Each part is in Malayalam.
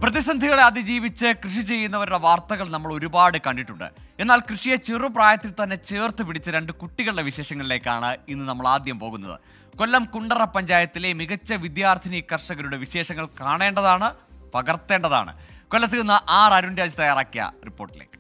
പ്രതിസന്ധികളെ അതിജീവിച്ച് കൃഷി ചെയ്യുന്നവരുടെ വാർത്തകൾ നമ്മൾ ഒരുപാട് കണ്ടിട്ടുണ്ട് എന്നാൽ കൃഷിയെ ചെറുപ്രായത്തിൽ തന്നെ ചേർത്ത് പിടിച്ച രണ്ട് കുട്ടികളുടെ വിശേഷങ്ങളിലേക്കാണ് ഇന്ന് നമ്മൾ ആദ്യം പോകുന്നത് കൊല്ലം കുണ്ടറ പഞ്ചായത്തിലെ മികച്ച വിദ്യാർത്ഥിനി കർഷകരുടെ വിശേഷങ്ങൾ കാണേണ്ടതാണ് പകർത്തേണ്ടതാണ് കൊല്ലത്ത് നിന്ന് ആർ അരുൺ രാജ് തയ്യാറാക്കിയ റിപ്പോർട്ടിലേക്ക്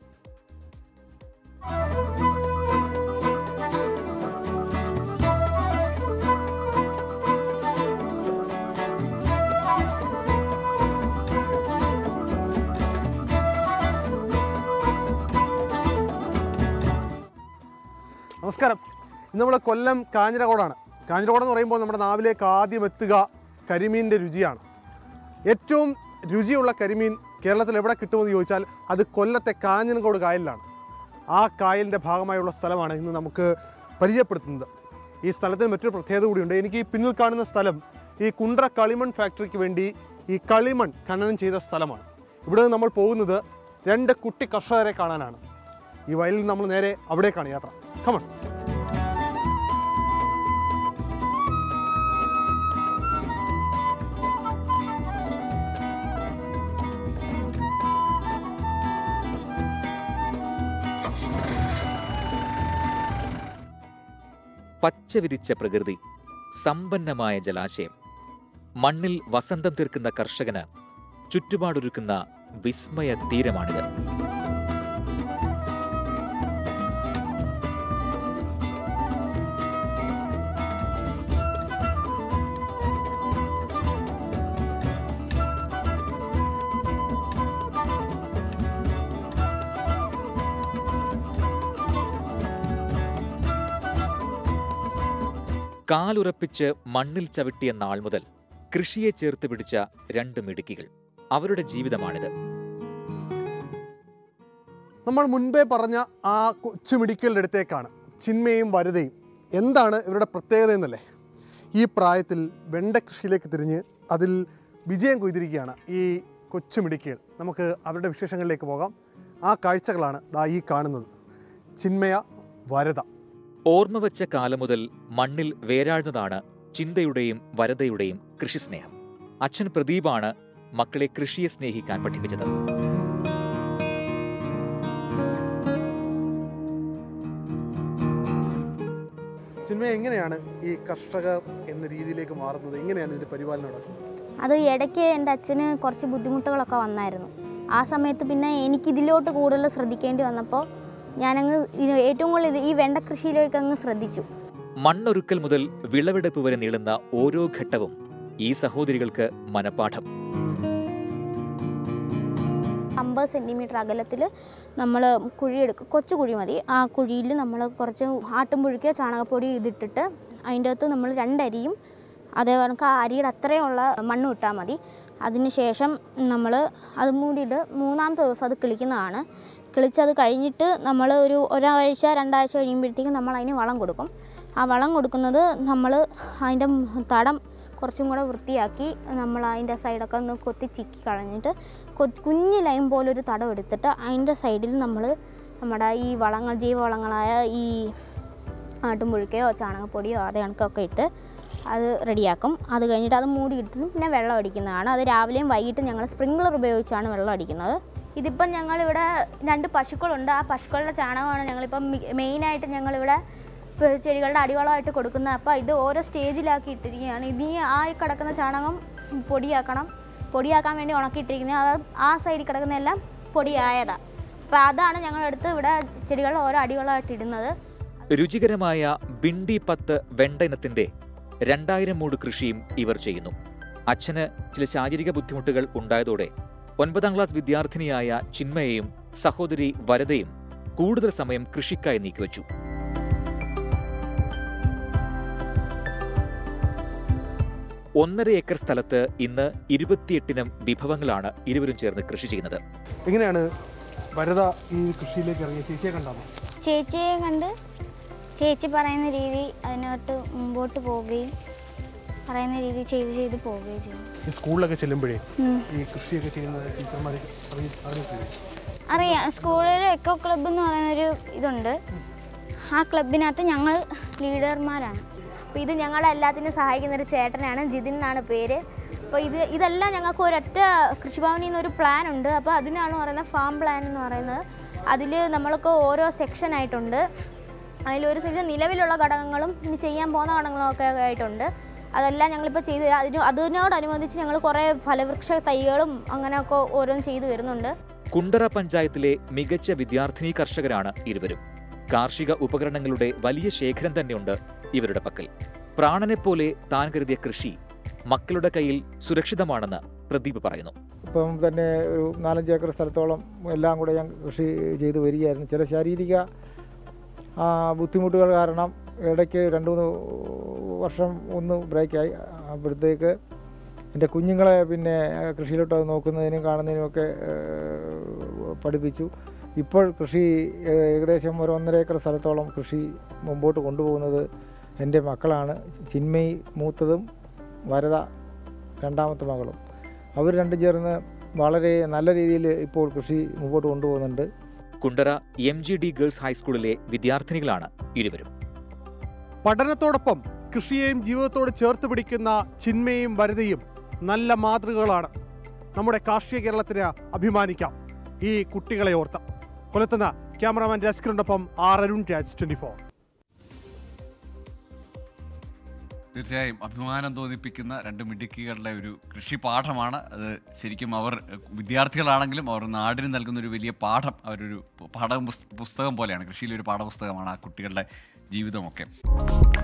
നമസ്കാരം ഇന്ന് നമ്മൾ കൊല്ലം കാഞ്ഞിരകോടാണ് കാഞ്ഞിരകോട് എന്ന് പറയുമ്പോൾ നമ്മുടെ നാവിലേക്ക് ആദ്യം എത്തുക കരിമീനിൻ്റെ രുചിയാണ് ഏറ്റവും രുചിയുള്ള കരിമീൻ കേരളത്തിൽ എവിടെ കിട്ടുമെന്ന് ചോദിച്ചാൽ അത് കൊല്ലത്തെ കാഞ്ഞിരകോട് കായലിലാണ് ആ കായലിൻ്റെ ഭാഗമായുള്ള സ്ഥലമാണ് ഇന്ന് നമുക്ക് പരിചയപ്പെടുത്തുന്നത് ഈ സ്ഥലത്തിന് മറ്റൊരു പ്രത്യേകത കൂടിയുണ്ട് എനിക്ക് ഈ പിന്നിൽ കാണുന്ന സ്ഥലം ഈ കുണ്ട്ര കളിമൺ ഫാക്ടറിക്ക് വേണ്ടി ഈ കളിമൺ ഖനനം ചെയ്ത സ്ഥലമാണ് ഇവിടെ നിന്ന് നമ്മൾ പോകുന്നത് രണ്ട് കുട്ടി കർഷകരെ കാണാനാണ് ഈ വയലിൽ നമ്മൾ നേരെ അവിടേക്കാണ് യാത്ര കമൺ പച്ചവിരിച്ച പ്രകൃതി സമ്പന്നമായ ജലാശയം മണ്ണിൽ വസന്തം തീർക്കുന്ന കർഷകന് ചുറ്റുപാടൊരുക്കുന്ന വിസ്മയ തീരമാണിത് കാലുറപ്പിച്ച് മണ്ണിൽ ചവിട്ടിയ നാൾ മുതൽ കൃഷിയെ ചേർത്ത് പിടിച്ച രണ്ട് മിടുക്കികൾ അവരുടെ ജീവിതമാണിത് നമ്മൾ മുൻപേ പറഞ്ഞ ആ കൊച്ചുമിടിക്കലിൻ്റെ അടുത്തേക്കാണ് ചിന്മയും വരതയും എന്താണ് ഇവരുടെ പ്രത്യേകത എന്നല്ലേ ഈ പ്രായത്തിൽ വെണ്ട കൃഷിയിലേക്ക് തിരിഞ്ഞ് അതിൽ വിജയം കൊയ്തിരിക്കുകയാണ് ഈ കൊച്ചുമിടിക്കുകൾ നമുക്ക് അവരുടെ വിശേഷങ്ങളിലേക്ക് പോകാം ആ കാഴ്ചകളാണ് ദാ ഈ കാണുന്നത് ചിന്മയ വരത ഓർമ്മ വച്ച കാലം മുതൽ മണ്ണിൽ വേരാഴ്ന്നതാണ് ചിന്തയുടെയും വരതയുടെയും കൃഷിസ്നേഹം അച്ഛൻ പ്രദീപാണ് മക്കളെ കൃഷിയെ സ്നേഹിക്കാൻ പഠിപ്പിച്ചത് ചിന്മയ എങ്ങനെയാണ് ഈ കർഷകർ എന്ന രീതിയിലേക്ക് മാറുന്നത് എങ്ങനെയാണ് ഇതിൻ്റെ പരിപാലനം നടക്കുന്നത് അത് ഇടയ്ക്ക് എൻ്റെ അച്ഛന് കുറച്ച് ബുദ്ധിമുട്ടുകളൊക്കെ വന്നായിരുന്നു ആ സമയത്ത് പിന്നെ എനിക്കിതിലോട്ട് കൂടുതൽ ശ്രദ്ധിക്കേണ്ടി വന്നപ്പോൾ ഞാനങ്ങ് ഇത് ഏറ്റവും കൂടുതൽ ഇത് ഈ വെണ്ട കൃഷിയിലേക്ക് അങ്ങ് ശ്രദ്ധിച്ചു മണ്ണൊരുക്കൽ മുതൽ വിളവെടുപ്പ് വരെ നീളുന്ന ഓരോ ഘട്ടവും ഈ സഹോദരികൾക്ക് മനപ്പാഠം അമ്പത് സെൻറ്റിമീറ്റർ അകലത്തിൽ നമ്മൾ കുഴിയെടുക്കും കൊച്ചു കുഴി മതി ആ കുഴിയിൽ നമ്മൾ കുറച്ച് ആട്ടുംപുഴുക്കിയ ചാണകപ്പൊടി ഇതിട്ടിട്ട് അതിൻ്റെ അകത്ത് നമ്മൾ രണ്ടരിയും അതേപോലെ കണക്ക് ആ അരിയുടെ അത്രയുള്ള മണ്ണ് ഇട്ടാൽ മതി അതിനുശേഷം നമ്മൾ അത് മൂടിയിട്ട് മൂന്നാമത്തെ ദിവസം അത് കിളിക്കുന്നതാണ് കിളിച്ചത് കഴിഞ്ഞിട്ട് നമ്മൾ ഒരു ഒരാഴ്ച രണ്ടാഴ്ച കഴിയുമ്പോഴത്തേക്കും നമ്മൾ അതിന് വളം കൊടുക്കും ആ വളം കൊടുക്കുന്നത് നമ്മൾ അതിൻ്റെ തടം കുറച്ചും കൂടെ വൃത്തിയാക്കി നമ്മൾ അതിൻ്റെ സൈഡൊക്കെ ഒന്ന് കൊത്തി ചിക്കി കളഞ്ഞിട്ട് കൊ കുഞ്ഞ് ലൈൻ പോലൊരു തടം എടുത്തിട്ട് അതിൻ്റെ സൈഡിൽ നമ്മൾ നമ്മുടെ ഈ വളങ്ങൾ ജൈവവളങ്ങളായ ഈ ആട്ടുംപുഴുക്കയോ ചാണകപ്പൊടിയോ അത് കണക്കൊക്കെ ഇട്ട് അത് റെഡിയാക്കും അത് കഴിഞ്ഞിട്ട് അത് മൂടിയിട്ട് പിന്നെ വെള്ളം അടിക്കുന്നതാണ് അത് രാവിലെയും വൈകിട്ടും ഞങ്ങൾ സ്പ്രിംഗ്ലർ ഉപയോഗിച്ചാണ് വെള്ളം അടിക്കുന്നത് ഇതിപ്പം ഞങ്ങളിവിടെ രണ്ട് പശുക്കളുണ്ട് ആ പശുക്കളുടെ ചാണകമാണ് ഞങ്ങളിപ്പം മെയിനായിട്ട് ഞങ്ങളിവിടെ ഇപ്പൊ ചെടികളുടെ അടിവളമായിട്ട് കൊടുക്കുന്നത് അപ്പോൾ ഇത് ഓരോ സ്റ്റേജിലാക്കി ഇട്ടിരിക്കുകയാണ് ഇനി ആ ഈ കിടക്കുന്ന ചാണകം പൊടിയാക്കണം പൊടിയാക്കാൻ വേണ്ടി ഉണക്കിയിട്ടിരിക്കുന്നത് അത് ആ സൈഡിൽ കിടക്കുന്നതെല്ലാം പൊടിയായതാണ് അപ്പോൾ അതാണ് ഞങ്ങളെടുത്ത് ഇവിടെ ചെടികളുടെ ഓരോ അടിവളമായിട്ട് ഇടുന്നത് രുചികരമായ ബിണ്ടി പത്ത് വെണ്ട ഇനത്തിന്റെ രണ്ടായിരം മൂട് കൃഷിയും ഇവർ ചെയ്യുന്നു അച്ഛന് ചില ശാരീരിക ബുദ്ധിമുട്ടുകൾ ഉണ്ടായതോടെ ഒൻപതാം ക്ലാസ് വിദ്യാർത്ഥിനിയായ ചിന്മയെയും സഹോദരി വരതയും കൂടുതൽ സമയം കൃഷിക്കായി നീക്കിവച്ചു ഒന്നര ഏക്കർ സ്ഥലത്ത് ഇന്ന് ഇരുപത്തിയെട്ടിനം വിഭവങ്ങളാണ് ഇരുവരും ചേർന്ന് കൃഷി ചെയ്യുന്നത് എങ്ങനെയാണ് വരത ഈ കൃഷിയിലേക്ക് ഇറങ്ങിയ ചേച്ചിയെ കണ്ടാണോ ചേച്ചിയെ കണ്ട് ചേച്ചി പറയുന്ന രീതി അതിനകത്ത് മുമ്പോട്ട് പോവുകയും പറയുന്ന രീതി ചെയ്ത് ചെയ്ത് പോവുകയും ചെയ്യും ഈ സ്കൂളിലൊക്കെ ചെല്ലുമ്പോഴേ ഉം. ഈ കൃഷിയൊക്കെ ചെയ്യുന്ന ടീച്ചർമാർ അറിയില്ലേ അറിയാം സ്കൂളിൽ എക്കോ ക്ലബ്ബ് എന്ന് പറയുന്നൊരു ഇതുണ്ട് ആ ക്ലബിനകത്ത് ഞങ്ങൾ ലീഡർമാരാണ് അപ്പോൾ ഇത് ഞങ്ങളെ എല്ലാത്തിനും സഹായിക്കുന്ന ഒരു ചേട്ടനാണ് ജിതിൻ എന്നാണ് പേര് അപ്പോൾ ഇത് ഇതെല്ലാം ഞങ്ങൾക്ക് ഒരൊറ്റ കൃഷിഭവനിൽ നിന്നൊരു പ്ലാൻ ഉണ്ട് അപ്പോൾ അതിനാണ് പറയുന്നത് ഫാം പ്ലാൻ എന്ന് പറയുന്നത് അതിൽ നമ്മൾക്ക് ഓരോ സെക്ഷൻ ആയിട്ടുണ്ട് അതിലൊരു സെക്ഷൻ നിലവിലുള്ള ഘടകങ്ങളും ഇനി ചെയ്യാൻ പോകുന്ന ഘടകങ്ങളും ഒക്കെ ആയിട്ടുണ്ട് അതെല്ലാം ഞങ്ങളിപ്പോൾ ചെയ്ത് അതിന് അതിനോടനുബന്ധിച്ച് ഞങ്ങൾ കുറേ ഫലവൃക്ഷ തൈകളും അങ്ങനെയൊക്കെ ഓരോന്ന് ചെയ്തു വരുന്നുണ്ട് കുണ്ടറ പഞ്ചായത്തിലെ മികച്ച വിദ്യാർത്ഥിനി കർഷകരാണ് ഇരുവരും കാർഷിക ഉപകരണങ്ങളുടെ വലിയ ശേഖരം തന്നെയുണ്ട് ഇവരുടെ പക്കൽ പ്രാണനെപ്പോലെ താൻ കരുതിയ കൃഷി മക്കളുടെ കയ്യിൽ സുരക്ഷിതമാണെന്ന് പ്രദീപ് പറയുന്നു ഇപ്പം തന്നെ ഒരു നാലഞ്ച് ഏക്കർ സ്ഥലത്തോളം എല്ലാം കൂടെ ഞാൻ കൃഷി ചെയ്തു വരികയായിരുന്നു ചില ശാരീരിക ആ, ബുദ്ധിമുട്ടുകൾ കാരണം ഇടയ്ക്ക് രണ്ട് മൂന്ന് വർഷം ഒന്ന് ബ്രേക്കായി അപ്പോഴത്തേക്ക് എൻ്റെ കുഞ്ഞുങ്ങളെ പിന്നെ കൃഷിയിലോട്ട് നോക്കുന്നതിനും കാണുന്നതിനും ഒക്കെ ഏഹ്, പഠിപ്പിച്ചു ഇപ്പോൾ കൃഷി ഏഹ്, ഏകദേശം ഒരു ഒന്നര ഏക്കർ സ്ഥലത്തോളം കൃഷി മുമ്പോട്ട് കൊണ്ടുപോകുന്നത് എൻ്റെ മക്കളാണ് ചിന്മയി മൂത്തതും വരദ രണ്ടാമത്തെ മകളും അവർ രണ്ടും ചേർന്ന് വളരെ നല്ല രീതിയിൽ ഇപ്പോൾ കൃഷി മുമ്പോട്ട് കൊണ്ടുപോകുന്നുണ്ട് Kundara M G D girls ഹൈസ്കൂളിലെ വിദ്യാർത്ഥിനികളാണ് ഇരുവരും പഠനത്തോടൊപ്പം കൃഷിയെയും ജീവിതത്തോട് ചേർത്ത് പിടിക്കുന്ന ചിന്മയും വരതയും നല്ല മാതൃകകളാണ് നമ്മുടെ കാർഷിക കേരളത്തിന് അഭിമാനിക്കാം ഈ കുട്ടികളെ ഓർത്ത് കൊലത്തുന്ന ക്യാമറാമാൻ രാജ്കിറിനൊപ്പം R Arun Raj twenty four തീർച്ചയായും അഭിമാനം തോന്നിപ്പിക്കുന്ന രണ്ട് മിടുക്കികളുടെ ഒരു കൃഷി പാഠമാണ് അത് ശരിക്കും അവർ എഹ്, വിദ്യാർത്ഥികളാണെങ്കിലും അവർ നാടിന് നൽകുന്ന ഒരു വലിയ പാഠം അവരൊരു പാഠ പുസ്തകം പോലെയാണ് കൃഷിയിലൊരു പാഠപുസ്തകമാണ് ആ കുട്ടികളുടെ ജീവിതമൊക്കെ